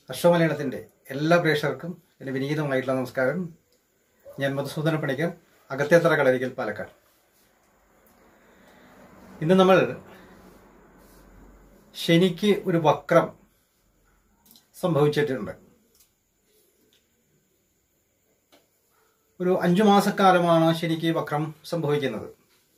അശ്വമലയാളത്തിൻ്റെ എല്ലാ പ്രേക്ഷകർക്കും എൻ്റെ വിനീതമായിട്ടുള്ള നമസ്കാരം ഞാൻ മധുസൂദന പണിക്കർ അകത്തേത്തറ കളരിക്കൽ പാലക്കാട് ഇന്ന് നമ്മൾ ശനിക്ക് ഒരു വക്രം സംഭവിച്ചിട്ടുണ്ട് ഒരു അഞ്ചു മാസക്കാലമാണ് ശനിക്ക് വക്രം സംഭവിക്കുന്നത്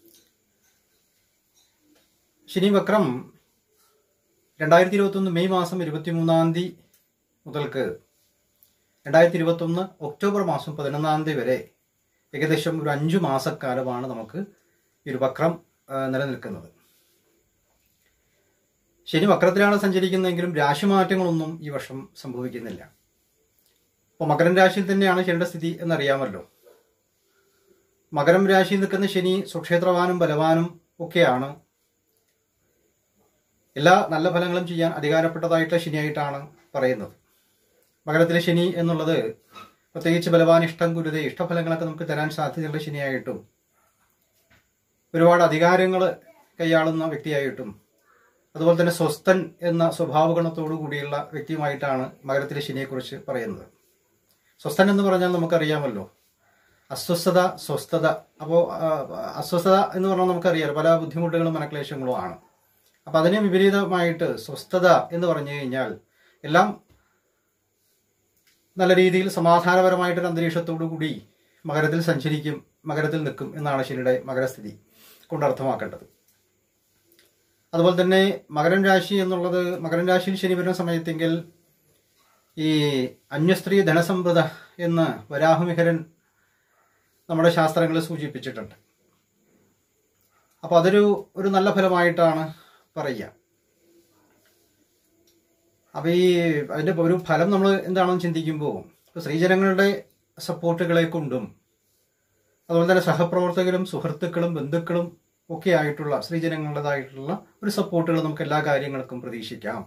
ശനി വക്രം രണ്ടായിരത്തി ഇരുപത്തൊന്ന് മെയ് മാസം ഇരുപത്തിമൂന്നാം തീയതി മുതൽക്ക് രണ്ടായിരത്തി ഇരുപത്തൊന്ന് ഒക്ടോബർ മാസം പതിനൊന്നാം തീയതി വരെ ഏകദേശം ഒരു അഞ്ചു മാസക്കാലമാണ് നമുക്ക് ഈ ഒരു വക്രം ആ, നിലനിൽക്കുന്നത് ശനി വക്രത്തിലാണ് സഞ്ചരിക്കുന്നതെങ്കിലും രാശിമാറ്റങ്ങളൊന്നും ഈ വർഷം സംഭവിക്കുന്നില്ല അപ്പോൾ മകരം രാശിയിൽ തന്നെയാണ് ശനിയുടെ സ്ഥിതി എന്നറിയാമല്ലോ മകരം രാശിയിൽ നിൽക്കുന്ന ശനി സുക്ഷേത്രവാനും ബലവാനും ഒക്കെയാണ് എല്ലാ നല്ല ഫലങ്ങളും ചെയ്യാൻ അധികാരപ്പെട്ടതായിട്ടുള്ള ശനിയായിട്ടാണ് പറയുന്നത് മകരത്തിലെ ശനി എന്നുള്ളത് പ്രത്യേകിച്ച് ബലവാൻ ഇഷ്ടം ഗുരുത ഇഷ്ടഫലങ്ങളൊക്കെ നമുക്ക് തരാൻ സാധ്യതയുള്ള ശനിയായിട്ടും ഒരുപാട് അധികാരങ്ങൾ കൈയാളുന്ന വ്യക്തിയായിട്ടും അതുപോലെ തന്നെ സ്വസ്ഥൻ എന്ന സ്വഭാവ ഗുണത്തോടു കൂടിയുള്ള വ്യക്തിയുമായിട്ടാണ് മകരത്തിലെ ശനിയെക്കുറിച്ച് പറയുന്നത് സ്വസ്ഥൻ എന്ന് പറഞ്ഞാൽ നമുക്കറിയാമല്ലോ അസ്വസ്ഥത സ്വസ്ഥത അപ്പോൾ അസ്വസ്ഥത എന്ന് പറഞ്ഞാൽ നമുക്കറിയാം പല ബുദ്ധിമുട്ടുകളും മനക്ലേശങ്ങളും ആണ് അപ്പം അതിന് വിപരീതമായിട്ട് സ്വസ്ഥത എന്ന് പറഞ്ഞു കഴിഞ്ഞാൽ എല്ലാം നല്ല രീതിയിൽ സമാധാനപരമായിട്ടൊരു അന്തരീക്ഷത്തോടു കൂടി മകരത്തിൽ സഞ്ചരിക്കും മകരത്തിൽ നിൽക്കും എന്നാണ് ശനിയുടെ മകരസ്ഥിതി കൊണ്ട് അർത്ഥമാക്കേണ്ടത് അതുപോലെ തന്നെ മകരം രാശി എന്നുള്ളത് മകരം രാശിയിൽ ശനി വരുന്ന സമയത്തെങ്കിൽ ഈ അന്യസ്ത്രീ ധനസമ്പ്രദ എന്ന് വരാഹുമിഹരൻ നമ്മുടെ ശാസ്ത്രങ്ങളിൽ സൂചിപ്പിച്ചിട്ടുണ്ട് അപ്പോൾ അതൊരു ഒരു നല്ല ഫലമായിട്ടാണ് പറയുക അപ്പോൾ ഈ അതിൻ്റെ ഒരു ഫലം നമ്മൾ എന്താണെന്ന് ചിന്തിക്കുമ്പോൾ ഇപ്പോൾ സ്ത്രീജനങ്ങളുടെ സപ്പോർട്ടുകളെ കൊണ്ടും അതുപോലെ തന്നെ സഹപ്രവർത്തകരും സുഹൃത്തുക്കളും ബന്ധുക്കളും ഒക്കെ ആയിട്ടുള്ള സ്ത്രീജനങ്ങളുടേതായിട്ടുള്ള ഒരു സപ്പോർട്ടുകൾ നമുക്ക് എല്ലാ കാര്യങ്ങൾക്കും പ്രതീക്ഷിക്കാം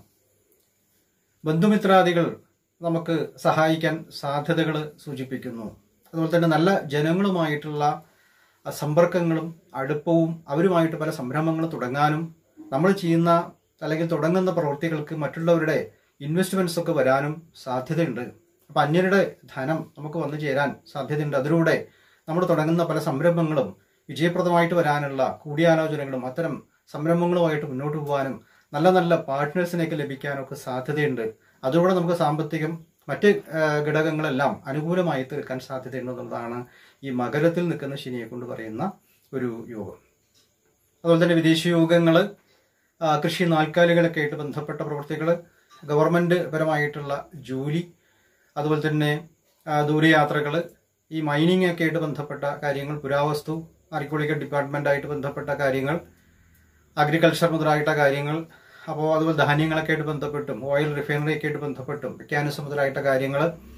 ബന്ധുമിത്രാദികൾ നമുക്ക് സഹായിക്കാൻ സാധ്യതകൾ സൂചിപ്പിക്കുന്നു അതുപോലെ തന്നെ നല്ല ജനങ്ങളുമായിട്ടുള്ള സമ്പർക്കങ്ങളും അടുപ്പവും അവരുമായിട്ട് പല സംരംഭങ്ങൾ തുടങ്ങാനും നമ്മൾ ചെയ്യുന്ന അല്ലെങ്കിൽ തുടങ്ങുന്ന പ്രവൃത്തികൾക്ക് മറ്റുള്ളവരുടെ ഇൻവെസ്റ്റ്മെന്റ്സ് ഒക്കെ വരാനും സാധ്യതയുണ്ട് അപ്പം അന്യരുടെ ധനം നമുക്ക് വന്നു ചേരാൻ സാധ്യതയുണ്ട് അതിലൂടെ നമ്മൾ തുടങ്ങുന്ന പല സംരംഭങ്ങളും വിജയപ്രദമായിട്ട് വരാനുള്ള കൂടിയാലോചനകളും അത്തരം സംരംഭങ്ങളുമായിട്ട് മുന്നോട്ട് പോകാനും നല്ല നല്ല പാർട്ട്നേഴ്സിനെയൊക്കെ ലഭിക്കാനൊക്കെ സാധ്യതയുണ്ട് അതിലൂടെ നമുക്ക് സാമ്പത്തികം മറ്റ് ആ, ഘടകങ്ങളെല്ലാം അനുകൂലമായി തീർക്കാൻ സാധ്യതയുണ്ട് എന്നുള്ളതാണ് ഈ മകരത്തിൽ നിൽക്കുന്ന ശനിയെ കൊണ്ട് പറയുന്ന ഒരു യോഗം അതുപോലെ തന്നെ വിദേശ യോഗങ്ങൾ കൃഷി നാൽക്കാലികളൊക്കെ ആയിട്ട് ബന്ധപ്പെട്ട പ്രവൃത്തികൾ ഗവൺമെൻറ് പരമായിട്ടുള്ള ജോലി അതുപോലെ തന്നെ ആ, ദൂരയാത്രകൾ ഈ മൈനിങ് ഒക്കെ ആയിട്ട് ബന്ധപ്പെട്ട കാര്യങ്ങൾ പുരാവസ്തു ആർക്കിയോളജിക്കൽ ഡിപ്പാർട്ട്മെൻറ്റായിട്ട് ബന്ധപ്പെട്ട കാര്യങ്ങൾ അഗ്രികൾച്ചർ മുതലായിട്ട കാര്യങ്ങൾ അപ്പോൾ അതുപോലെ ധാന്യങ്ങളൊക്കെ ആയിട്ട് ബന്ധപ്പെട്ടും ഓയിൽ റിഫൈനറി ഒക്കെ ആയിട്ട് ബന്ധപ്പെട്ടും മെക്കാനിസം മുതലായിട്ട കാര്യങ്ങൾ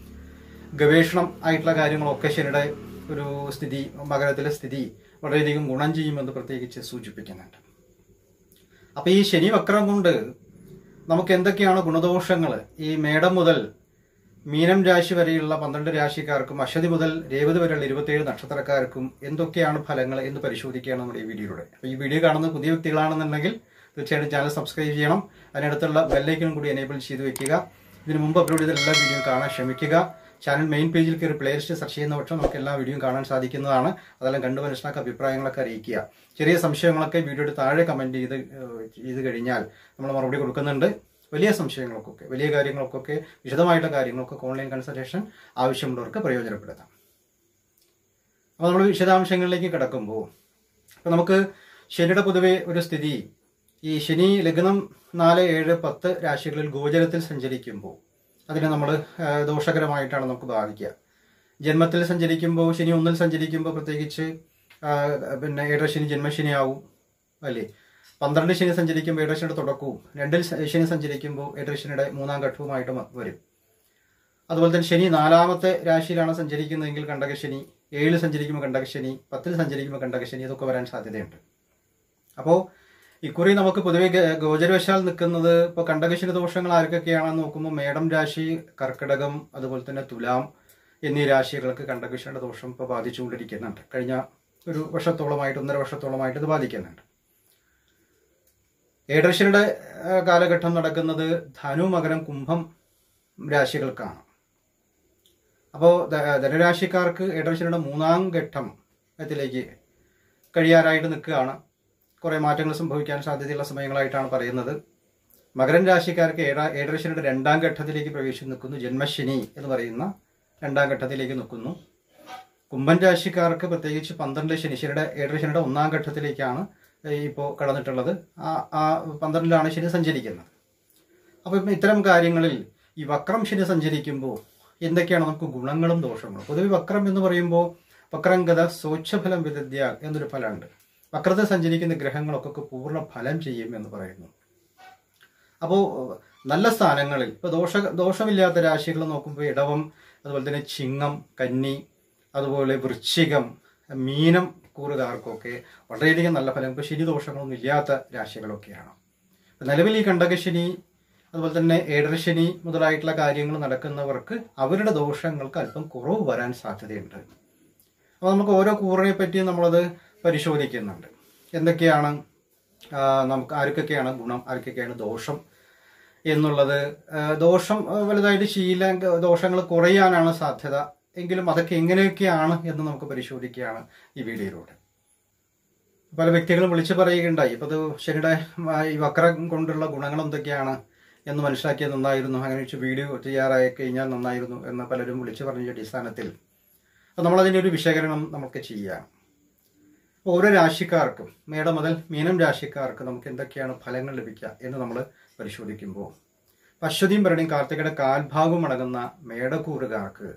ഗവേഷണം ആയിട്ടുള്ള കാര്യങ്ങളൊക്കെ ശനിയുടെ ഒരു സ്ഥിതി മകരത്തിലെ സ്ഥിതി വളരെയധികം ഗുണം ചെയ്യുമെന്ന് പ്രത്യേകിച്ച് സൂചിപ്പിക്കുന്നുണ്ട് അപ്പൊ ഈ ശനി വക്രം കൊണ്ട് നമുക്ക് എന്തൊക്കെയാണ് ഗുണദോഷങ്ങൾ ഈ മേടം മുതൽ മീനം രാശി വരെയുള്ള പന്ത്രണ്ട് രാശിക്കാർക്കും അശ്വതി മുതൽ രേവതി വരെയുള്ള ഇരുപത്തിയേഴ് നക്ഷത്രക്കാർക്കും എന്തൊക്കെയാണ് ഫലങ്ങൾ എന്ന് പരിശോധിക്കുകയാണ് നമ്മുടെ ഈ വീഡിയോയുടെ അപ്പോൾ ഈ വീഡിയോ കാണുന്ന പുതിയ വ്യക്തികളാണെന്നുണ്ടെങ്കിൽ തീർച്ചയായിട്ടും ചാനൽ സബ്സ്ക്രൈബ് ചെയ്യണം അതിനടുത്തുള്ള ബെല്ലൈക്കനും കൂടി എനേബിൾ ചെയ്ത് വെക്കുക ഇതിനു മുമ്പ് അപ്ലോഡ് ചെയ്ത എല്ലാ വീഡിയോയും കാണാൻ ശ്രമിക്കുക ചാനൽ മെയിൻ പേജിൽ കയറി പ്ലേലിസ്റ്റ് സെർച്ച് ചെയ്യുന്ന പക്ഷം നമുക്ക് എല്ലാ വീഡിയോയും കാണാൻ സാധിക്കുന്നതാണ് അതെല്ലാം കണ്ടു മനസ്സിലാക്കുക അഭിപ്രായങ്ങളൊക്കെ അറിയിക്കുക ചെറിയ സംശയങ്ങളൊക്കെ വീഡിയോയുടെ താഴെ കമന്റ് ചെയ്ത് ഏഹ്, ചെയ്ത് കഴിഞ്ഞാൽ നമ്മൾ മറുപടി കൊടുക്കുന്നുണ്ട് വലിയ സംശയങ്ങൾക്കൊക്കെ വലിയ കാര്യങ്ങൾക്കൊക്കെ വിശദമായിട്ടുള്ള കാര്യങ്ങൾക്കൊക്കെ ഓൺലൈൻ കൺസൾട്ടേഷൻ ആവശ്യമുള്ളവർക്ക് പ്രയോജനപ്പെടുത്താം അപ്പോൾ നമ്മൾ വിശദാംശങ്ങളിലേക്ക് കിടക്കുമ്പോൾ അപ്പോൾ നമുക്ക് ശനിയുടെ പൊതുവെ ഒരു സ്ഥിതി ഈ ശനി ലഗ്നം നാല് ഏഴ് പത്ത് രാശികളിൽ ഗോചരത്തിൽ സഞ്ചരിക്കുമ്പോൾ അതിനെ നമ്മൾ ദോഷകരമായിട്ടാണ് നമുക്ക് ബാധിക്കുക ജന്മത്തിൽ സഞ്ചരിക്കുമ്പോൾ ശനി ഒന്നിൽ സഞ്ചരിക്കുമ്പോൾ പ്രത്യേകിച്ച് ആ, പിന്നെ ഏഴര ശനി ജന്മശനിയാവും അല്ലേ പന്ത്രണ്ട് ശനി സഞ്ചരിക്കുമ്പോൾ ഏഴര ശനിയുടെ തുടക്കവും രണ്ടിൽ സ- ശനി സഞ്ചരിക്കുമ്പോൾ ഏഴര ശനിയുടെ മൂന്നാം ഘട്ടവുമായിട്ട് മ- വരും അതുപോലെ തന്നെ ശനി നാലാമത്തെ രാശിയിലാണ് സഞ്ചരിക്കുന്നതെങ്കിൽ കണ്ടകശനി ഏഴിൽ സഞ്ചരിക്കുമ്പോൾ കണ്ടകശനി പത്തിൽ സഞ്ചരിക്കുമ്പോൾ കണ്ടകശനി ഇതൊക്കെ വരാൻ സാധ്യതയുണ്ട് അപ്പോൾ ഇക്കുറി നമുക്ക് പൊതുവെ ഗ- ഗോചരവശാൽ നിൽക്കുന്നത് ഇപ്പോൾ കണ്ടകശനി ദോഷങ്ങൾ ആർക്കൊക്കെയാണെന്ന് നോക്കുമ്പോൾ മേടം രാശി കർക്കിടകം അതുപോലെ തന്നെ തുലാം എന്നീ രാശികൾക്ക് കണ്ടകശനിയുടെ ദോഷം ഇപ്പോൾ ബാധിച്ചുകൊണ്ടിരിക്കുന്നുണ്ട് കഴിഞ്ഞ ഒരു വർഷത്തോളമായിട്ട് ഒന്നര വർഷത്തോളമായിട്ട് ഇത് ബാധിക്കുന്നുണ്ട് ഏഴരശനിയുടെ കാലഘട്ടം നടക്കുന്നത് ധനു മകരം കുംഭം രാശികൾക്കാണ് അപ്പോൾ ധനുരാശിക്കാർക്ക് ഏഴരശനിയുടെ മൂന്നാം ഘട്ടത്തിലേക്ക് കഴിയാറായിട്ട് നിൽക്കുകയാണ് കുറേ മാറ്റങ്ങൾ സംഭവിക്കാൻ സാധ്യതയുള്ള സമയങ്ങളായിട്ടാണ് പറയുന്നത് മകരൻ രാശിക്കാർക്ക് ഏഴ ഏഴരശനിയുടെ രണ്ടാം ഘട്ടത്തിലേക്ക് പ്രവേശിച്ച് നിൽക്കുന്നു ജന്മശനി എന്ന് പറയുന്ന രണ്ടാം ഘട്ടത്തിലേക്ക് നിൽക്കുന്നു കുംഭൻ രാശിക്കാർക്ക് പ്രത്യേകിച്ച് പന്ത്രണ്ട് ശനിശനിയുടെ ഏഴരശനിയുടെ ഒന്നാം ഘട്ടത്തിലേക്കാണ് ഇപ്പോൾ കടന്നിട്ടുള്ളത് ആ ആ പന്ത്രണ്ടിലാണ് ശനി സഞ്ചരിക്കുന്നത് അപ്പോൾ ഇപ്പം ഇത്തരം കാര്യങ്ങളിൽ ഈ വക്രം ശനി സഞ്ചരിക്കുമ്പോൾ എന്തൊക്കെയാണ് നമുക്ക് ഗുണങ്ങളും ദോഷങ്ങളും പൊതുവെ വക്രം എന്ന് പറയുമ്പോൾ വക്രംഗത സ്വച്ഛഫലം വിദദ്യ എന്നൊരു ഫലമുണ്ട് വക്രത സഞ്ചരിക്കുന്ന ഗ്രഹങ്ങളൊക്കെ പൂർണ്ണ ഫലം ചെയ്യും എന്ന് പറയുന്നു അപ്പോൾ നല്ല സ്ഥാനങ്ങളിൽ ഇപ്പോൾ ദോഷ ദോഷമില്ലാത്ത രാശികൾ നോക്കുമ്പോൾ ഇടവം അതുപോലെ തന്നെ ചിങ്ങം കന്നി അതുപോലെ വൃശ്ചികം മീനം കൂറുകാർക്കൊക്കെ വളരെയധികം നല്ല ഫലം ഇപ്പോൾ ശനി ദോഷങ്ങളൊന്നും ഇല്ലാത്ത രാശികളൊക്കെയാണ് ഇപ്പൊ നിലവിൽ ഈ കണ്ടകശനി അതുപോലെ തന്നെ ഏഴരശനി മുതലായിട്ടുള്ള കാര്യങ്ങൾ നടക്കുന്നവർക്ക് അവരുടെ ദോഷങ്ങൾക്ക് അല്പം കുറവ് വരാൻ സാധ്യതയുണ്ട് അപ്പോൾ നമുക്ക് ഓരോ കൂറിനെ പറ്റി നമ്മളത് പരിശോധിക്കുന്നുണ്ട് എന്തൊക്കെയാണ് ആ, നമുക്ക് ആർക്കൊക്കെയാണ് ഗുണം ആർക്കൊക്കെയാണ് ദോഷം എന്നുള്ളത് ആ, ദോഷം ആ, വലുതായിട്ട് ശീല ദോഷങ്ങൾ കുറയാനാണ് സാധ്യത എങ്കിലും അതൊക്കെ എങ്ങനെയൊക്കെയാണ് എന്ന് നമുക്ക് പരിശോധിക്കുകയാണ് ഈ വീഡിയോയിലൂടെ പല വ്യക്തികളും വിളിച്ചു പറയുകയുണ്ടായി ഇപ്പൊ ഇത് ശനിയുടെ ആ, ഈ വക്രം കൊണ്ടുള്ള ഗുണങ്ങൾ എന്തൊക്കെയാണ് എന്ന് മനസ്സിലാക്കിയത് നന്നായിരുന്നു അങ്ങനെ വെച്ച് വീഡിയോ തയ്യാറായി കഴിഞ്ഞാൽ നന്നായിരുന്നു എന്ന് പലരും വിളിച്ചു പറഞ്ഞ അടിസ്ഥാനത്തിൽ അപ്പോൾ നമ്മളതിൻ്റെ ഒരു വിശകലനം നമുക്ക് ചെയ്യാം ഓരോ രാശിക്കാർക്കും മേടം മുതൽ മീനം രാശിക്കാർക്ക് നമുക്ക് എന്തൊക്കെയാണ് ഫലങ്ങൾ ലഭിക്കുക എന്ന് നമ്മൾ പരിശോധിക്കുമ്പോൾ അശ്വതിയും ഭരണിയും കാർത്തികയുടെ കാൽഭാഗവും അടങ്ങുന്ന മേടക്കൂറുകാർക്ക്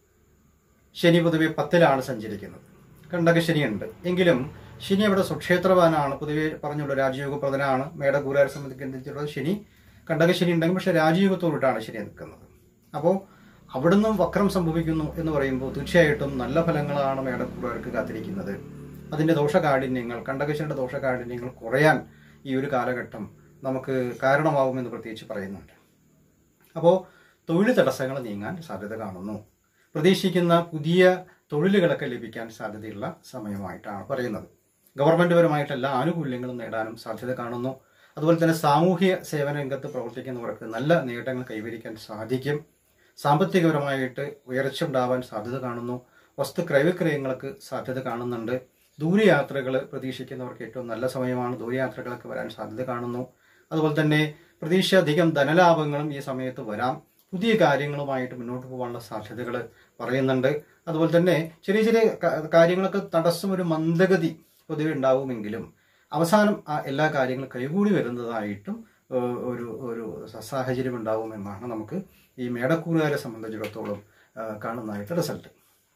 ശനി പൊതുവെ പത്തിലാണ് സഞ്ചരിക്കുന്നത് കണ്ടക ശനിയുണ്ട് എങ്കിലും ശനി അവിടെ സുക്ഷേത്രവാനാണ് പൊതുവെ പറഞ്ഞുള്ള രാജയോഗപ്രദനാണ് മേടക്കൂറുകാരെ സംബന്ധിച്ചിടത്തോളം ശനി കണ്ടക ശനി ഉണ്ടെങ്കിൽ പക്ഷെ രാജയോഗത്തോടിട്ടാണ് ശനി നിൽക്കുന്നത് അപ്പോൾ അവിടുന്ന് വക്രം സംഭവിക്കുന്നു എന്ന് പറയുമ്പോൾ തീർച്ചയായിട്ടും നല്ല ഫലങ്ങളാണ് മേടക്കൂറുകാർക്ക് കാത്തിരിക്കുന്നത് അതിന്റെ ദോഷകാഠിന്യങ്ങൾ കണ്ടകശനിയുടെ ദോഷകാഠിന്യങ്ങൾ കുറയാൻ ഈ ഒരു കാലഘട്ടം നമുക്ക് കാരണമാവുമെന്ന് പ്രത്യേകിച്ച് പറയുന്നുണ്ട് അപ്പോൾ തൊഴിൽ തടസ്സങ്ങൾ നീങ്ങാൻ സാധ്യത കാണുന്നു പ്രതീക്ഷിക്കുന്ന പുതിയ തൊഴിലുകളൊക്കെ ലഭിക്കാൻ സാധ്യതയുള്ള സമയമായിട്ടാണ് പറയുന്നത് ഗവൺമെന്റ് പരമായിട്ട് എല്ലാ ആനുകൂല്യങ്ങളും നേടാനും സാധ്യത കാണുന്നു അതുപോലെ തന്നെ സാമൂഹ്യ സേവന രംഗത്ത് പ്രവർത്തിക്കുന്നവർക്ക് നല്ല നേട്ടങ്ങൾ കൈവരിക്കാൻ സാധിക്കും സാമ്പത്തികപരമായിട്ട് ഉയർച്ച ഉണ്ടാവാൻ സാധ്യത കാണുന്നു വസ്തു ക്രയവിക്രയങ്ങൾക്ക് സാധ്യത കാണുന്നുണ്ട് ദൂരയാത്രകൾ പ്രതീക്ഷിക്കുന്നവർക്ക് ഏറ്റവും നല്ല സമയമാണ് ദൂരയാത്രകളൊക്കെ വരാൻ സാധ്യത കാണുന്നു അതുപോലെ തന്നെ പ്രതീക്ഷ അധികം ധനലാഭങ്ങളും ഈ സമയത്ത് വരാം പുതിയ കാര്യങ്ങളുമായിട്ട് മുന്നോട്ട് പോകാനുള്ള സാധ്യതകൾ പറയുന്നുണ്ട് അതുപോലെ തന്നെ ചെറിയ ചെറിയ ക- കാര്യങ്ങളൊക്കെ തടസ്സം ഒരു മന്ദഗതി പൊതുവെ ഉണ്ടാവുമെങ്കിലും അവസാനം ആ എല്ലാ കാര്യങ്ങളും കൈകൂടി വരുന്നതായിട്ടും ഏഹ്, ഒരു ഒരു സാഹചര്യം ഉണ്ടാവുമെന്നാണ് നമുക്ക് ഈ മേടക്കൂറുകാരെ സംബന്ധിച്ചിടത്തോളം ഏഹ്, കാണുന്നതായിട്ട് റിസൾട്ട്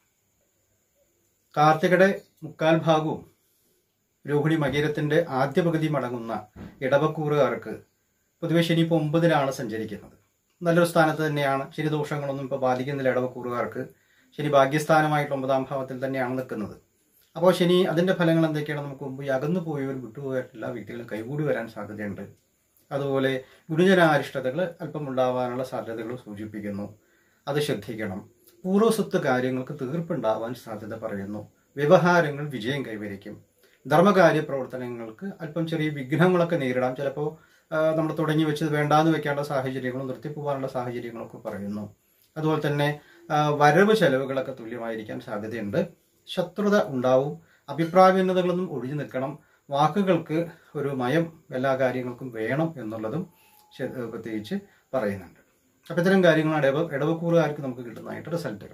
കാർത്തികയുടെ മുക്കാൽ ഭാഗവും രോഹിണി മകീരത്തിന്റെ ആദ്യ പകുതിയും അടങ്ങുന്ന ഇടവക്കൂറുകാർക്ക് പൊതുവെ ശനി ഇപ്പോൾ ഒമ്പതിലാണ് സഞ്ചരിക്കുന്നത് നല്ലൊരു സ്ഥാനത്ത് തന്നെയാണ് ശനി ദോഷങ്ങളൊന്നും ഇപ്പോൾ ബാധിക്കുന്നില്ല ഇടവക്കൂറുകാർക്ക് ശനി ഭാഗ്യസ്ഥാനമായിട്ട് ഒമ്പതാം ഭാവത്തിൽ തന്നെയാണ് നിൽക്കുന്നത് അപ്പോൾ ശനി അതിന്റെ ഫലങ്ങൾ എന്തൊക്കെയാണ് നമുക്ക് മുമ്പ് ഈ അകന്നു പോയവർ വിട്ടുപോയിട്ടുള്ള വ്യക്തികളും കൈകൂടി വരാൻ സാധ്യതയുണ്ട് അതുപോലെ ഗുരുജനാരിഷ്ടതകൾ അല്പം ഉണ്ടാവാനുള്ള സാധ്യതകൾ സൂചിപ്പിക്കുന്നു അത് ശ്രദ്ധിക്കണം പൂർവ്വസ്വത്ത് കാര്യങ്ങൾക്ക് തീർപ്പുണ്ടാവാൻ സാധ്യത പറയുന്നു വ്യവഹാരങ്ങൾ വിജയം കൈവരിക്കും ധർമ്മകാര്യ പ്രവർത്തനങ്ങൾക്ക് അല്പം ചെറിയ വിഘ്നങ്ങളൊക്കെ നേരിടാം ചിലപ്പോൾ നമ്മൾ തുടങ്ങി വെച്ചത് വേണ്ടാന്ന് വെക്കേണ്ട സാഹചര്യങ്ങളും നിർത്തിപ്പോകാനുള്ള സാഹചര്യങ്ങളൊക്കെ പറയുന്നു അതുപോലെ തന്നെ ആ, വരവ് ചെലവുകളൊക്കെ തുല്യമായിരിക്കാൻ സാധ്യതയുണ്ട് ശത്രുത ഉണ്ടാവും അഭിപ്രായ ഭിന്നതകളൊന്നും ഒഴിഞ്ഞു നിൽക്കണം വാക്കുകൾക്ക് ഒരു മയം എല്ലാ കാര്യങ്ങൾക്കും വേണം എന്നുള്ളതും ശ- പ്രത്യേകിച്ച് പറയുന്നുണ്ട് അപ്പം ഇത്തരം കാര്യങ്ങളാണ് ഇടവ ഇടവക്കൂറുകാർക്ക് നമുക്ക് കിട്ടുന്നതായിട്ട് റിസൾട്ടുകൾ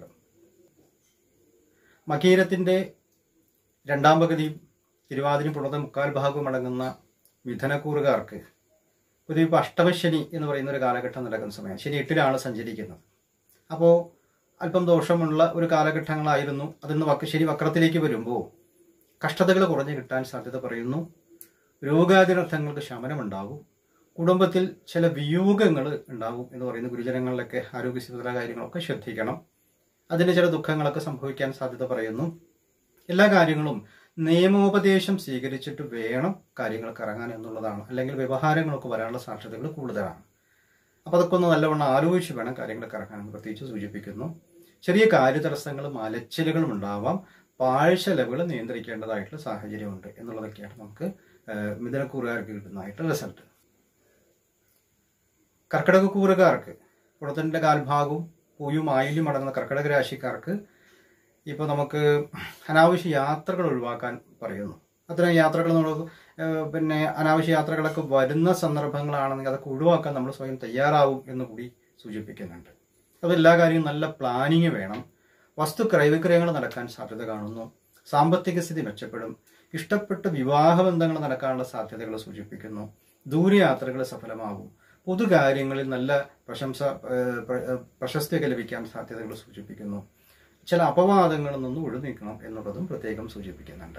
മകീരത്തിന്റെ രണ്ടാം പകുതിയും തിരുവാതിരും പുണർന്ന മുക്കാൽ ഭാഗവും അടങ്ങുന്ന മിഥുനക്കൂറുകാർക്ക് പൊതുവെ ഇപ്പോൾ അഷ്ടമശനി എന്ന് പറയുന്ന ഒരു കാലഘട്ടം നടക്കുന്ന സമയം ശനി എട്ടിലാണ് സഞ്ചരിക്കുന്നത് അപ്പോൾ അല്പം ദോഷമുള്ള ഒരു കാലഘട്ടങ്ങളായിരുന്നു അതിന്ന് വക്ര ശനി വക്രത്തിലേക്ക് വരുമ്പോൾ കഷ്ടതകൾ കുറഞ്ഞു കിട്ടാൻ സാധ്യത പറയുന്നു രോഗാതിരർത്ഥങ്ങൾക്ക് ശമനമുണ്ടാകും കുടുംബത്തിൽ ചില വിയോഗങ്ങൾ ഉണ്ടാവും എന്ന് പറയുന്ന ഗുരുജനങ്ങളിലൊക്കെ ആരോഗ്യസ്ഥിതിയുള്ള കാര്യങ്ങളൊക്കെ ശ്രദ്ധിക്കണം അതിന് ചില ദുഃഖങ്ങളൊക്കെ സംഭവിക്കാൻ സാധ്യത പറയുന്നു എല്ലാ കാര്യങ്ങളും നിയമോപദേശം സ്വീകരിച്ചിട്ട് വേണം കാര്യങ്ങൾക്ക് ഇറങ്ങാൻ എന്നുള്ളതാണ് അല്ലെങ്കിൽ വ്യവഹാരങ്ങളൊക്കെ വരാനുള്ള സാധ്യതകൾ കൂടുതലാണ് അപ്പോൾ അതൊക്കെ ഒന്ന് നല്ലവണ്ണം ആലോചിച്ച് വേണം കാര്യങ്ങളൊക്കെ ഇറങ്ങാൻ പ്രത്യേകിച്ച് സൂചിപ്പിക്കുന്നു ചെറിയ കാര്യതടസ്സങ്ങളും അലച്ചിലുകളും ഉണ്ടാവാം പാഴ്ചെലവുകൾ നിയന്ത്രിക്കേണ്ടതായിട്ടുള്ള സാഹചര്യമുണ്ട് എന്നുള്ളതൊക്കെയാണ് നമുക്ക് ഏഹ്, മിഥുനക്കൂറുകാർക്ക് കിട്ടുന്നതായിട്ട് റിസൾട്ട് കർക്കിടക കൂറുകാർക്ക് പുറത്തിൻ്റെ കാൽഭാഗവും പൂയും ആയില്യം അടങ്ങുന്ന കർക്കിടക രാശിക്കാർക്ക് ഇപ്പോൾ നമുക്ക് അനാവശ്യ യാത്രകൾ ഒഴിവാക്കാൻ പറയുന്നു അത്തരം യാത്രകൾ നമ്മൾ ഏഹ്, പിന്നെ അനാവശ്യ യാത്രകളൊക്കെ വരുന്ന സന്ദർഭങ്ങളാണെങ്കിൽ അതൊക്കെ ഒഴിവാക്കാൻ നമ്മൾ സ്വയം തയ്യാറാവും എന്ന് കൂടി സൂചിപ്പിക്കുന്നുണ്ട് അപ്പോൾ എല്ലാ കാര്യവും നല്ല പ്ലാനിങ് വേണം വസ്തു ക്രയവിക്രയങ്ങൾ നടക്കാൻ സാധ്യത കാണുന്നു സാമ്പത്തിക സ്ഥിതി മെച്ചപ്പെടും ഇഷ്ടപ്പെട്ട വിവാഹ ബന്ധങ്ങൾ നടക്കാനുള്ള സാധ്യതകൾ സൂചിപ്പിക്കുന്നു ദൂരയാത്രകൾ സഫലമാകും പൊതുകാര്യങ്ങളിൽ നല്ല പ്രശംസ ഏഹ്, പ്ര- ഏഹ്, പ്രശസ്തിയൊക്കെ ലഭിക്കാൻ സാധ്യതകൾ സൂചിപ്പിക്കുന്നു ചില അപവാദങ്ങളിൽ നിന്നും ഒഴിനീക്കണം എന്നുള്ളതും പ്രത്യേകം സൂചിപ്പിക്കുന്നുണ്ട്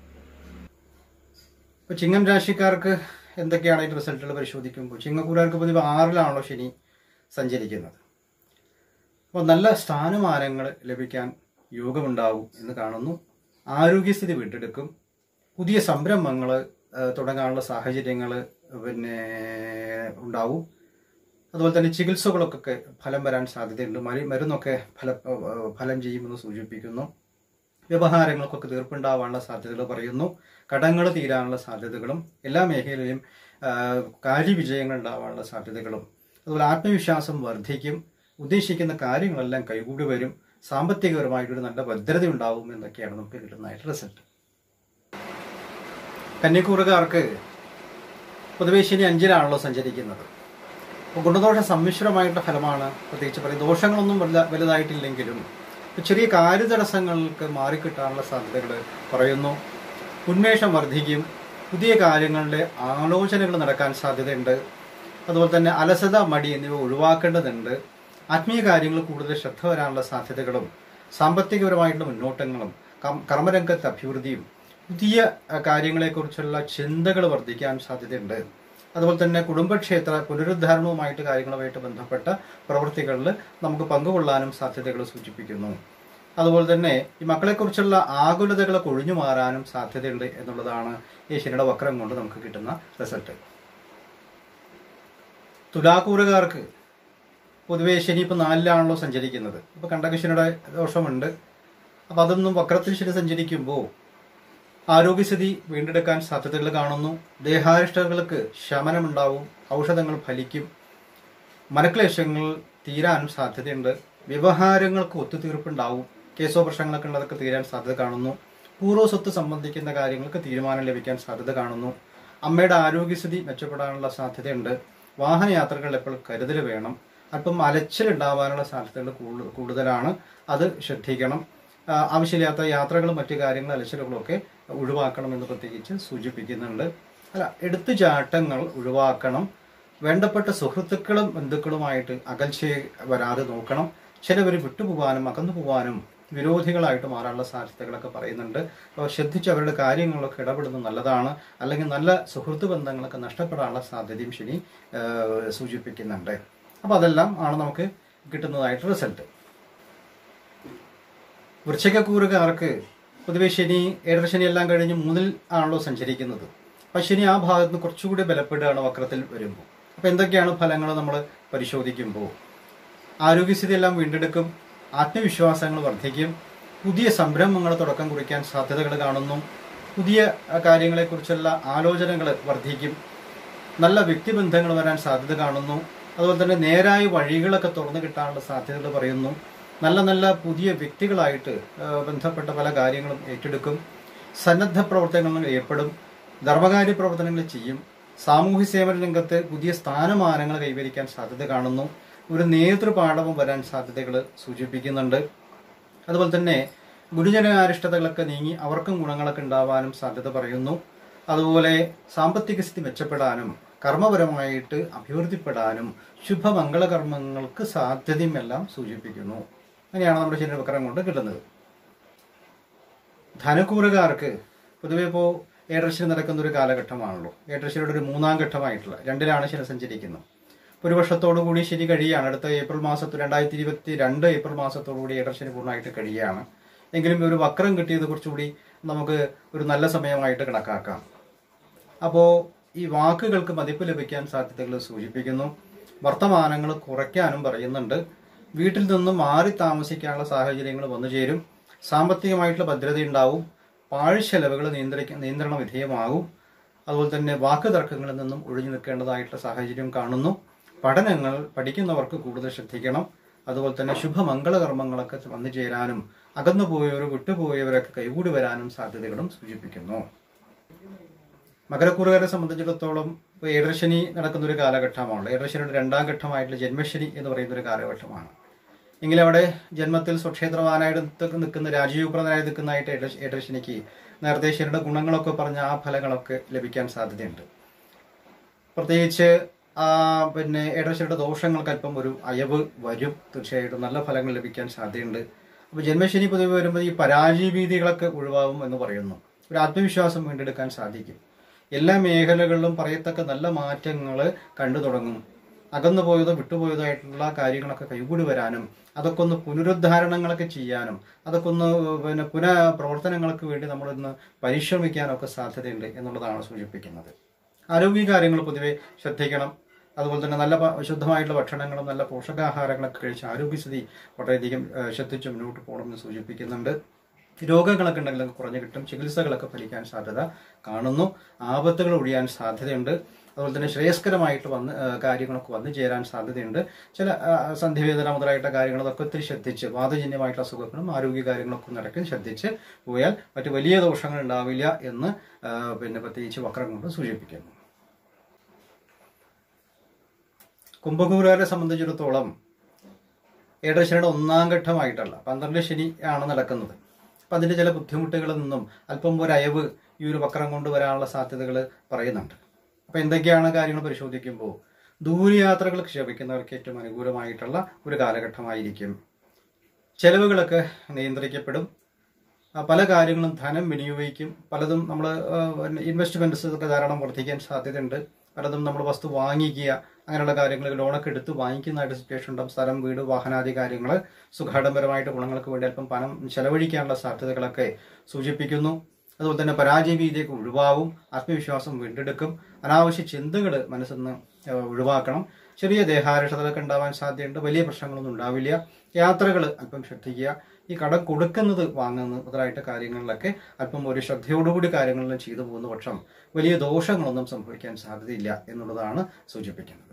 ഇപ്പൊ ചിങ്ങം രാശിക്കാർക്ക് എന്തൊക്കെയാണ് അതിന്റെ റിസൾട്ടുകൾ പരിശോധിക്കുമ്പോൾ ചിങ്ങക്കൂരാർക്ക് പതിവ് ആറിലാണല്ലോ ശനി സഞ്ചരിക്കുന്നത് അപ്പോൾ നല്ല സ്ഥാനമാനങ്ങൾ ലഭിക്കാൻ യോഗമുണ്ടാവും എന്ന് കാണുന്നു ആരോഗ്യസ്ഥിതി വീണ്ടെടുക്കും പുതിയ സംരംഭങ്ങൾ തുടങ്ങാനുള്ള സാഹചര്യങ്ങൾ പിന്നെ ഉണ്ടാവും അതുപോലെ തന്നെ ചികിത്സകളൊക്കെ ഫലം വരാൻ സാധ്യതയുണ്ട് മരു മരുന്നൊക്കെ ഫല ഏഹ് ഫലം ചെയ്യുമെന്ന് സൂചിപ്പിക്കുന്നു വ്യവഹാരങ്ങൾക്കൊക്കെ തീർപ്പുണ്ടാവാനുള്ള സാധ്യതകൾ പറയുന്നു കടങ്ങൾ തീരാനുള്ള സാധ്യതകളും എല്ലാ മേഖലയിലും ആഹ് കാര്യവിജയങ്ങൾ ഉണ്ടാവാനുള്ള സാധ്യതകളും അതുപോലെ ആത്മവിശ്വാസം വർദ്ധിക്കും ഉദ്ദേശിക്കുന്ന കാര്യങ്ങളെല്ലാം കൈകൂടി വരും സാമ്പത്തികപരമായിട്ടൊരു നല്ല ഭദ്രത ഉണ്ടാവും എന്നൊക്കെയാണ് നമുക്ക് കിട്ടുന്നതായിട്ട് റിസൾട്ട് കന്യക്കൂറുകാർക്ക് പൊതുവെ ശനി അഞ്ചിലാണല്ലോ സഞ്ചരിക്കുന്നത് അപ്പോൾ ഗുണദോഷ സമ്മിശ്രമായിട്ടുള്ള ഫലമാണ് പ്രത്യേകിച്ച് പറയും ദോഷങ്ങളൊന്നും വലുത വലുതായിട്ടില്ലെങ്കിലും ഇപ്പൊ ചെറിയ കാര്യതടസ്സങ്ങൾക്ക് മാറിക്കിട്ടാനുള്ള സാധ്യതകൾ പറയുന്നു ഉന്മേഷം വർദ്ധിക്കും പുതിയ കാര്യങ്ങളുടെ ആലോചനകൾ നടക്കാൻ സാധ്യതയുണ്ട് അതുപോലെ തന്നെ അലസത മടി എന്നിവ ഒഴിവാക്കേണ്ടതുണ്ട് ആത്മീയ കാര്യങ്ങൾ കൂടുതൽ ശ്രദ്ധ വരാനുള്ള സാധ്യതകളും സാമ്പത്തികപരമായിട്ടുള്ള മുന്നോട്ടങ്ങളും കം- കർമ്മരംഗത്തെ അഭിവൃദ്ധിയും പുതിയ അഹ്, കാര്യങ്ങളെക്കുറിച്ചുള്ള ചിന്തകൾ വർദ്ധിക്കാൻ സാധ്യതയുണ്ട് അതുപോലെ തന്നെ കുടുംബക്ഷേത്ര പുനരുദ്ധാരണവുമായിട്ട് കാര്യങ്ങളുമായിട്ട് ബന്ധപ്പെട്ട പ്രവൃത്തികളിൽ നമുക്ക് പങ്കുകൊള്ളാനും സാധ്യതകൾ സൂചിപ്പിക്കുന്നു അതുപോലെ തന്നെ ഈ മക്കളെക്കുറിച്ചുള്ള ആകുലതകളൊക്കെ ഒഴിഞ്ഞു മാറാനും സാധ്യതയുണ്ട് എന്നുള്ളതാണ് ഈ ശനിയുടെ വക്രം കൊണ്ട് നമുക്ക് കിട്ടുന്ന റിസൾട്ട് തുലാക്കൂറുകാർക്ക് പൊതുവേ ശനി ഇപ്പം നാലിലാണല്ലോ സഞ്ചരിക്കുന്നത് ഇപ്പൊ കണ്ടകശനിയുടെ ദോഷമുണ്ട് അപ്പൊ അതൊന്നും വക്രത്തിൽ ശനി സഞ്ചരിക്കുമ്പോൾ ആരോഗ്യസ്ഥിതി വീണ്ടെടുക്കാൻ സാധ്യതകൾ കാണുന്നു ദേഹാരിഷ്ടങ്ങൾക്ക് ശമനമുണ്ടാവും ഔഷധങ്ങൾ ഫലിക്കും മനക്ലേശങ്ങൾ തീരാനും സാധ്യതയുണ്ട് വ്യവഹാരങ്ങൾക്ക് ഒത്തുതീർപ്പുണ്ടാവും കേസോ പ്രശ്നങ്ങളൊക്കെ ഉള്ളതൊക്കെ തീരാൻ സാധ്യത കാണുന്നു പൂർവ്വ സ്വത്ത് സംബന്ധിക്കുന്ന കാര്യങ്ങൾക്ക് തീരുമാനം ലഭിക്കാൻ സാധ്യത കാണുന്നു അമ്മയുടെ ആരോഗ്യസ്ഥിതി മെച്ചപ്പെടാനുള്ള സാധ്യതയുണ്ട് വാഹനയാത്രകൾ എപ്പോൾ കരുതൽ വേണം അല്പം അലച്ചിൽ ഉണ്ടാവാനുള്ള സാധ്യതകൾ കൂടു- കൂടുതലാണ് അത് ശ്രദ്ധിക്കണം ആ, ആവശ്യമില്ലാത്ത യാത്രകളും മറ്റു കാര്യങ്ങളും അലച്ചിലുകളും ഒക്കെ ഒഴിവാക്കണം എന്ന് പ്രത്യേകിച്ച് സൂചിപ്പിക്കുന്നുണ്ട് അല്ല എടുത്തുചാട്ടങ്ങൾ ഒഴിവാക്കണം വേണ്ടപ്പെട്ട സുഹൃത്തുക്കളും ബന്ധുക്കളുമായിട്ട് അകൽച്ചയെ വരാതെ നോക്കണം ചിലവർ വിട്ടുപോകാനും അകന്നു പോകാനും വിരോധികളായിട്ട് മാറാനുള്ള സാധ്യതകളൊക്കെ പറയുന്നുണ്ട് അപ്പോൾ ശ്രദ്ധിച്ച് അവരുടെ കാര്യങ്ങളൊക്കെ ഇടപെടുന്നത് നല്ലതാണ് അല്ലെങ്കിൽ നല്ല സുഹൃത്ത് ബന്ധങ്ങളൊക്കെ നഷ്ടപ്പെടാനുള്ള സാധ്യതയും ശനി ആ, സൂചിപ്പിക്കുന്നുണ്ട് അപ്പോൾ അതെല്ലാം ആണ് നമുക്ക് കിട്ടുന്നതായിട്ട് റിസൾട്ട് വൃശ്ചികക്കൂറുകാർക്ക് പൊതുവെ ശനി ഏഴര ശനി എല്ലാം കഴിഞ്ഞ് മൂന്നിൽ ആണല്ലോ സഞ്ചരിക്കുന്നത് അപ്പം ശനി ആ ഭാഗത്ത് നിന്ന് കുറച്ചുകൂടി ബലപ്പെടുകയാണ് വക്രത്തിൽ വരുമ്പോൾ അപ്പം എന്തൊക്കെയാണ് ഫലങ്ങൾ നമ്മൾ പരിശോധിക്കുമ്പോൾ ആരോഗ്യസ്ഥിതി എല്ലാം വീണ്ടെടുക്കും ആത്മവിശ്വാസങ്ങൾ വർദ്ധിക്കും പുതിയ സംരംഭങ്ങൾ തുടക്കം കുറിക്കാൻ സാധ്യതകൾ കാണുന്നു പുതിയ അഹ്, കാര്യങ്ങളെക്കുറിച്ചുള്ള ആലോചനകൾ വർദ്ധിക്കും നല്ല വ്യക്തിബന്ധങ്ങൾ വരാൻ സാധ്യത കാണുന്നു അതുപോലെ തന്നെ നേരായ വഴികളൊക്കെ തുറന്നു കിട്ടാനുള്ള സാധ്യതകൾ പറയുന്നു നല്ല നല്ല പുതിയ വ്യക്തികളായിട്ട് ആ, ബന്ധപ്പെട്ട പല കാര്യങ്ങളും ഏറ്റെടുക്കും സന്നദ്ധ പ്രവർത്തനങ്ങളിൽ ഏർപ്പെടും ധർമ്മകാര്യ പ്രവർത്തനങ്ങൾ ചെയ്യും സാമൂഹ്യ സേവന രംഗത്ത് പുതിയ സ്ഥാനമാനങ്ങൾ കൈവരിക്കാൻ സാധ്യത കാണുന്നു ഒരു നേതൃപാഠവും വരാൻ സാധ്യതകൾ സൂചിപ്പിക്കുന്നുണ്ട് അതുപോലെ തന്നെ ഗുരുജനാരിഷ്ടതകളൊക്കെ നീങ്ങി അവർക്കും ഗുണങ്ങളൊക്കെ ഉണ്ടാവാനും സാധ്യത പറയുന്നു അതുപോലെ സാമ്പത്തിക സ്ഥിതി മെച്ചപ്പെടാനും കർമ്മപരമായിട്ട് അഭിവൃദ്ധിപ്പെടാനും ശുഭമംഗളകർമ്മങ്ങൾക്ക് സാധ്യതയും എല്ലാം സൂചിപ്പിക്കുന്നു അങ്ങനെയാണ് നമ്മുടെ ശരീരവക്രം കൊണ്ട് കിട്ടുന്നത് ധനക്കൂറുകാർക്ക് പൊതുവെ ഇപ്പോൾ ഏഴരശ്ശിനി നടക്കുന്ന ഒരു കാലഘട്ടമാണല്ലോ ഏഴരശ്ശിയുടെ ഒരു മൂന്നാം ഘട്ടമായിട്ടുള്ള രണ്ടിലാണ് ശനി സഞ്ചരിക്കുന്നത് ഒരു വർഷത്തോടു കൂടി ശനി കഴിയുകയാണ് അടുത്ത ഏപ്രിൽ മാസത്തിൽ രണ്ടായിരത്തി ഇരുപത്തി രണ്ട് ഏപ്രിൽ മാസത്തോടു കൂടി ഏഴരശ്ശിനി പൂർണ്ണമായിട്ട് കഴിയുകയാണ് എങ്കിലും ഒരു വക്രം കിട്ടിയത് കുറച്ചുകൂടി നമുക്ക് ഒരു നല്ല സമയമായിട്ട് കണക്കാക്കാം അപ്പോൾ ഈ വാക്കുകൾക്ക് മതിപ്പ് ലഭിക്കാൻ സാധ്യതകൾ സൂചിപ്പിക്കുന്നു വർത്തമാനങ്ങൾ കുറയ്ക്കാനും പറയുന്നുണ്ട് വീട്ടിൽ നിന്നും മാറി താമസിക്കാനുള്ള സാഹചര്യങ്ങൾ വന്നു ചേരും സാമ്പത്തികമായിട്ടുള്ള ഭദ്രത ഉണ്ടാവും പാഴ്ചെലവുകൾ നിയന്ത്രിക്ക നിയന്ത്രണ വിധേയമാകും അതുപോലെ തന്നെ വാക്ക് തർക്കങ്ങളിൽ നിന്നും ഒഴിഞ്ഞു നിൽക്കേണ്ടതായിട്ടുള്ള സാഹചര്യം കാണുന്നു പഠനങ്ങൾ പഠിക്കുന്നവർക്ക് കൂടുതൽ ശ്രദ്ധിക്കണം അതുപോലെ തന്നെ ശുഭമംഗളകർമ്മങ്ങളൊക്കെ വന്നു ചേരാനും അകന്നുപോയവർ വിട്ടുപോയവരൊക്കെ കൈകൂടി വരാനും സാധ്യതകളും സൂചിപ്പിക്കുന്നു മകരക്കൂറുകാരെ സംബന്ധിച്ചിടത്തോളം ഇപ്പോൾ ഏഴരശനി നടക്കുന്ന ഒരു കാലഘട്ടമാണ് ഏഴരശനിയുടെ രണ്ടാം ഘട്ടമായിട്ടുള്ള ജന്മശനി എന്ന് പറയുന്ന ഒരു കാലഘട്ടമാണ് എങ്കിലും അവിടെ ജന്മത്തിൽ സ്വക്ഷേത്രവാനായിട്ട് നിൽക്ക- നിൽക്കുന്ന രാജീവപ്രദനായി നിൽക്കുന്നതായിട്ട് ഏഴ- ഏഴരശനിക്ക് നേരത്തെ ശനിയുടെ ഗുണങ്ങളൊക്കെ പറഞ്ഞ ആ ഫലങ്ങളൊക്കെ ലഭിക്കാൻ സാധ്യതയുണ്ട് പ്രത്യേകിച്ച് ആ പിന്നെ ഏഴരശനിയുടെ ദോഷങ്ങൾക്ക് അല്പം ഒരു അയവ് വരും തീർച്ചയായിട്ടും നല്ല ഫലങ്ങൾ ലഭിക്കാൻ സാധ്യതയുണ്ട് അപ്പോൾ ജന്മശനി പൊതുവെ വരുമ്പോൾ ഈ പരാജയ ഭീതികളൊക്കെ ഒഴിവാകും എന്ന് പറയുന്നു ഒരു ആത്മവിശ്വാസം വീണ്ടെടുക്കാൻ സാധിക്കും എല്ലാ മേഖലകളിലും പറയത്തക്ക നല്ല മാറ്റങ്ങൾ കണ്ടു തുടങ്ങും അകന്നു പോയതോ വിട്ടുപോയതോ ആയിട്ടുള്ള കാര്യങ്ങളൊക്കെ കൈകൂടി വരാനും അതൊക്കെ ഒന്ന് പുനരുദ്ധാരണങ്ങളൊക്കെ ചെയ്യാനും അതൊക്കെ ഒന്ന് പിന്നെ പുനഃ പ്രവർത്തനങ്ങൾക്ക് വേണ്ടി നമ്മളൊന്ന് പരിശ്രമിക്കാനൊക്കെ സാധ്യതയുണ്ട് എന്നുള്ളതാണ് സൂചിപ്പിക്കുന്നത് ആരോഗ്യ കാര്യങ്ങൾ പൊതുവെ ശ്രദ്ധിക്കണം അതുപോലെ തന്നെ നല്ല ഭ- ശുദ്ധമായിട്ടുള്ള ഭക്ഷണങ്ങളും നല്ല പോഷകാഹാരങ്ങളൊക്കെ കഴിച്ച് ആരോഗ്യസ്ഥിതി വളരെയധികം ഏഹ്, ശ്രദ്ധിച്ച് മുന്നോട്ട് പോകണമെന്ന് സൂചിപ്പിക്കുന്നുണ്ട് രോഗങ്ങളൊക്കെ ഉണ്ടെങ്കിൽ അത് കുറഞ്ഞു കിട്ടും ചികിത്സകളൊക്കെ ഫലിക്കാൻ സാധ്യത കാണുന്നു ആപത്തുകൾ ഒഴിയാൻ സാധ്യതയുണ്ട് അതുപോലെ തന്നെ ശ്രേയസ്കരമായിട്ട് വന്ന് ഏഹ്, കാര്യങ്ങളൊക്കെ വന്നു ചേരാൻ സാധ്യതയുണ്ട് ചില ആ, സന്ധിവേദന മുതലായിട്ടുള്ള കാര്യങ്ങളൊക്കെ ഒത്തിരി ശ്രദ്ധിച്ച് വാദജന്യമായിട്ടുള്ള അസുഖങ്ങളും ആരോഗ്യ കാര്യങ്ങളൊക്കെ നടക്കും ശ്രദ്ധിച്ച് പോയാൽ മറ്റു വലിയ ദോഷങ്ങൾ ഉണ്ടാവില്ല എന്ന് ആ, പിന്നെ പ്രത്യേകിച്ച് വക്രം കൊണ്ട് സൂചിപ്പിക്കുന്നു കുംഭകൂറുകാരെ സംബന്ധിച്ചിടത്തോളം ഏഴരശനിയുടെ ഒന്നാം ഘട്ടമായിട്ടല്ല പന്ത്രണ്ട് ശനി ആണ് നടക്കുന്നത് അപ്പം അതിൻ്റെ ചില ബുദ്ധിമുട്ടുകളിൽ നിന്നും അല്പം ഒരു അയവ് ഈ ഒരു വക്രം കൊണ്ട് വരാനുള്ള സാധ്യതകൾ പറയുന്നുണ്ട് അപ്പം എന്തൊക്കെയാണ് കാര്യങ്ങൾ പരിശോധിക്കുമ്പോൾ ദൂരയാത്രകൾ ക്ഷേപിക്കുന്നവർക്ക് ഏറ്റവും അനുകൂലമായിട്ടുള്ള ഒരു കാലഘട്ടമായിരിക്കും ചെലവുകളൊക്കെ നിയന്ത്രിക്കപ്പെടും ആ, പല കാര്യങ്ങളും ധനം വിനിയോഗിക്കും പലതും നമ്മൾ ഇൻവെസ്റ്റ്മെന്റ്സ് ഒക്കെ ധാരാളം വർദ്ധിക്കാൻ സാധ്യതയുണ്ട് പലതും നമ്മൾ വസ്തു വാങ്ങിക്കുക അങ്ങനെയുള്ള കാര്യങ്ങൾ ലോണൊക്കെ എടുത്ത് വാങ്ങിക്കുന്നതായിട്ട് സിറ്റുവേഷൻ ഉണ്ടാവും സ്ഥലം വീട് വാഹനാദി കാര്യങ്ങൾ സുഖാഡംബരമായിട്ട് ഗുണങ്ങൾക്ക് വേണ്ടി അല്പം പണം ചെലവഴിക്കാനുള്ള സാധ്യതകളൊക്കെ സൂചിപ്പിക്കുന്നു അതുപോലെ തന്നെ പരാജയ ഭീതിയൊക്കെ ഒഴിവാകും ആത്മവിശ്വാസം വീണ്ടെടുക്കും അനാവശ്യ ചിന്തകൾ മനസ്സിൽ നിന്ന് ഏഹ്, ഒഴിവാക്കണം ചെറിയ ദേഹാരക്ഷതകളൊക്കെ ഉണ്ടാവാൻ സാധ്യതയുണ്ട് വലിയ പ്രശ്നങ്ങളൊന്നും ഉണ്ടാവില്ല യാത്രകൾ അല്പം ശ്രദ്ധിക്കുക ഈ കടം കൊടുക്കുന്നത് വാങ്ങുന്നത് മുതലായിട്ട് കാര്യങ്ങളിലൊക്കെ അല്പം ഒരു ശ്രദ്ധയോടുകൂടി കാര്യങ്ങളെല്ലാം ചെയ്തു പോകുന്ന പക്ഷം വലിയ ദോഷങ്ങളൊന്നും സംഭവിക്കാൻ സാധ്യതയില്ല എന്നുള്ളതാണ് സൂചിപ്പിക്കുന്നത്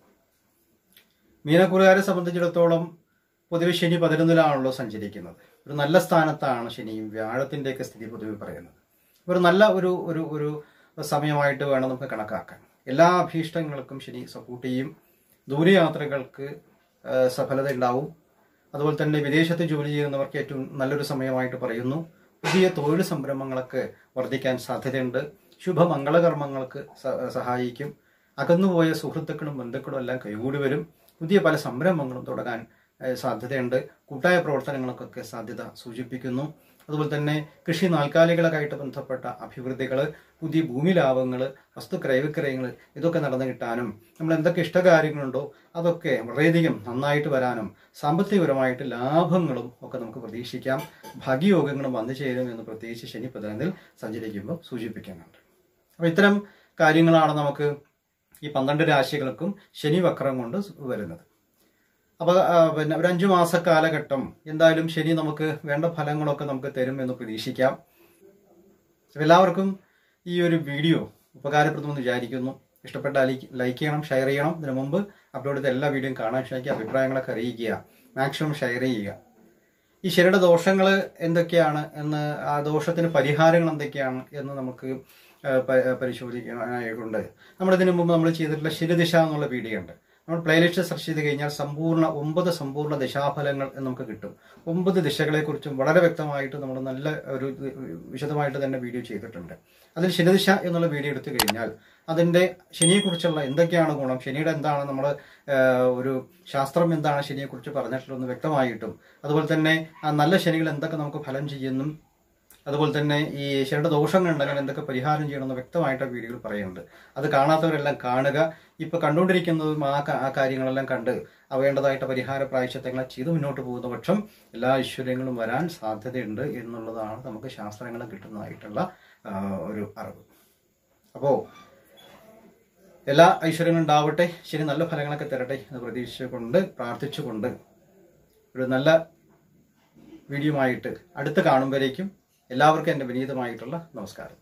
മീനക്കുറുകാരെ സംബന്ധിച്ചിടത്തോളം പൊതുവെ ശനി പതിനൊന്നിലാണല്ലോ സഞ്ചരിക്കുന്നത് ഒരു നല്ല സ്ഥാനത്താണ് ശനിയും വ്യാഴത്തിൻ്റെയൊക്കെ സ്ഥിതി പൊതുവെ പറയുന്നത് ഒരു നല്ല ഒരു ഒരു ഒരു സമയമായിട്ട് വേണം നമുക്ക് കണക്കാക്കാൻ എല്ലാ അഭീഷ്ടങ്ങൾക്കും ശനി സപ്പോർട്ട് ചെയ്യും ദൂരയാത്രകൾക്ക് ആ, സഫലത ഉണ്ടാവും അതുപോലെ തന്നെ വിദേശത്ത് ജോലി ചെയ്യുന്നവർക്ക് ഏറ്റവും നല്ലൊരു സമയമായിട്ട് പറയുന്നു പുതിയ തൊഴിൽ സംരംഭങ്ങളൊക്കെ വർദ്ധിക്കാൻ സാധ്യതയുണ്ട് ശുഭമംഗളകർമ്മങ്ങൾക്ക് സ- സഹായിക്കും അകന്നുപോയ സുഹൃത്തുക്കളും ബന്ധുക്കളും എല്ലാം കൈകൂടി വരും പുതിയ പല സംരംഭങ്ങളും തുടങ്ങാൻ ഏഹ്, സാധ്യതയുണ്ട് കൂട്ടായ പ്രവർത്തനങ്ങൾക്കൊക്കെ സാധ്യത സൂചിപ്പിക്കുന്നു അതുപോലെ തന്നെ കൃഷി നാൽക്കാലികളായിട്ട് ബന്ധപ്പെട്ട അഭിവൃദ്ധികൾ പുതിയ ഭൂമി ലാഭങ്ങൾ വസ്തു ക്രയവിക്രയങ്ങൾ ഇതൊക്കെ നടന്നു കിട്ടാനും നമ്മൾ എന്തൊക്കെ ഇഷ്ടകാര്യങ്ങളുണ്ടോ അതൊക്കെ വളരെയധികം നന്നായിട്ട് വരാനും സാമ്പത്തികപരമായിട്ട് ലാഭങ്ങളും ഒക്കെ നമുക്ക് പ്രതീക്ഷിക്കാം ഭാഗ്യയോഗങ്ങളും വന്നു ചേരും എന്ന് പ്രത്യേകിച്ച് ശനി പതിനൊന്നിൽ സഞ്ചരിക്കുമ്പോൾ സൂചിപ്പിക്കുന്നുണ്ട് അപ്പോൾ ഇത്തരം കാര്യങ്ങളാണ് നമുക്ക് ഈ പന്ത്രണ്ട് രാശികൾക്കും ശനി വക്രം കൊണ്ട് വരുന്നത് അപ്പോൾ പിന്നെ ഒരു അഞ്ചു മാസ കാലഘട്ടം എന്തായാലും ശനി നമുക്ക് വേണ്ട ഫലങ്ങളൊക്കെ നമുക്ക് തരും എന്ന് പ്രതീക്ഷിക്കാം അപ്പോൾ എല്ലാവർക്കും ഈ ഒരു വീഡിയോ ഉപകാരപ്രദമെന്ന് വിചാരിക്കുന്നു ഇഷ്ടപ്പെട്ടാൽ ലൈക്ക് ലൈക്ക് ചെയ്യണം ഷെയർ ചെയ്യണം ഇതിനു മുമ്പ് അപ്ലോഡ് ചെയ്ത എല്ലാ വീഡിയോയും കാണാൻ ശ്രമിക്കുക അഭിപ്രായങ്ങളൊക്കെ അറിയിക്കുക മാക്സിമം ഷെയർ ചെയ്യുക ഈ ശരിയുടെ ദോഷങ്ങൾ എന്തൊക്കെയാണ് എന്ന് ആ ദോഷത്തിന് പരിഹാരങ്ങൾ എന്തൊക്കെയാണ് എന്ന് നമുക്ക് ആ, പ- പരിശോധിക്കാനായിട്ടുണ്ട് നമ്മൾ ഇതിനു മുമ്പ് നമ്മൾ ചെയ്തിട്ടുള്ള ശരിദിശ എന്നുള്ള വീഡിയോ ഉണ്ട് നമ്മൾ പ്ലേലിസ്റ്റ് സെർച്ച് ചെയ്ത് കഴിഞ്ഞാൽ സമ്പൂർണ്ണ ഒമ്പത് സമ്പൂർണ്ണ ദിശാഫലങ്ങൾ എന്ന് നമുക്ക് കിട്ടും ഒമ്പത് ദിശകളെക്കുറിച്ചും വളരെ വ്യക്തമായിട്ട് നമ്മൾ നല്ല ഒരു ഇത് വിശദമായിട്ട് തന്നെ വീഡിയോ ചെയ്തിട്ടുണ്ട് അതിൽ ശനിദിശ എന്നുള്ള വീഡിയോ എടുത്തു കഴിഞ്ഞാൽ അതിൻ്റെ ശനിയെക്കുറിച്ചുള്ള എന്തൊക്കെയാണ് ഗുണം ശനിയുടെ എന്താണ് നമ്മൾ ഒരു ശാസ്ത്രം എന്താണ് ശനിയെക്കുറിച്ച് പറഞ്ഞിട്ടുള്ളതെന്ന് വ്യക്തമായിട്ടും അതുപോലെ തന്നെ ആ നല്ല ശനികൾ എന്തൊക്കെ നമുക്ക് ഫലം ചെയ്യുന്നും അതുപോലെ തന്നെ ഈ ശനിയുടെ ദോഷങ്ങൾ ഉണ്ടെങ്കിൽ എന്തൊക്കെ പരിഹാരം ചെയ്യണമെന്ന് വ്യക്തമായിട്ട് വീഡിയോയിൽ പറയുന്നുണ്ട് അത് കാണാത്തവരെല്ലാം കാണുക ഇപ്പൊ കണ്ടുകൊണ്ടിരിക്കുന്നതും ആ ക- ആ കാര്യങ്ങളെല്ലാം കണ്ട് വേണ്ടതായിട്ട് പരിഹാര പ്രായശ്ചിത്തങ്ങളെ ചെയ്ത് മുന്നോട്ട് പോകുന്ന പക്ഷം എല്ലാ ഐശ്വര്യങ്ങളും വരാൻ സാധ്യതയുണ്ട് എന്നുള്ളതാണ് നമുക്ക് ശാസ്ത്രങ്ങൾ കിട്ടുന്നതായിട്ടുള്ള ആ, ഒരു അറിവ് അപ്പോൾ എല്ലാ ഐശ്വര്യങ്ങളും ഉണ്ടാവട്ടെ ശരി നല്ല ഫലങ്ങളൊക്കെ തരട്ടെ എന്ന് പ്രതീക്ഷിച്ചുകൊണ്ട് പ്രാർത്ഥിച്ചുകൊണ്ട് ഒരു നല്ല വീഡിയോ ആയിട്ട് അടുത്ത് കാണുമ്പോഴേക്കും എല്ലാവർക്കും എൻ്റെ വിനീതമായിട്ടുള്ള നമസ്കാരം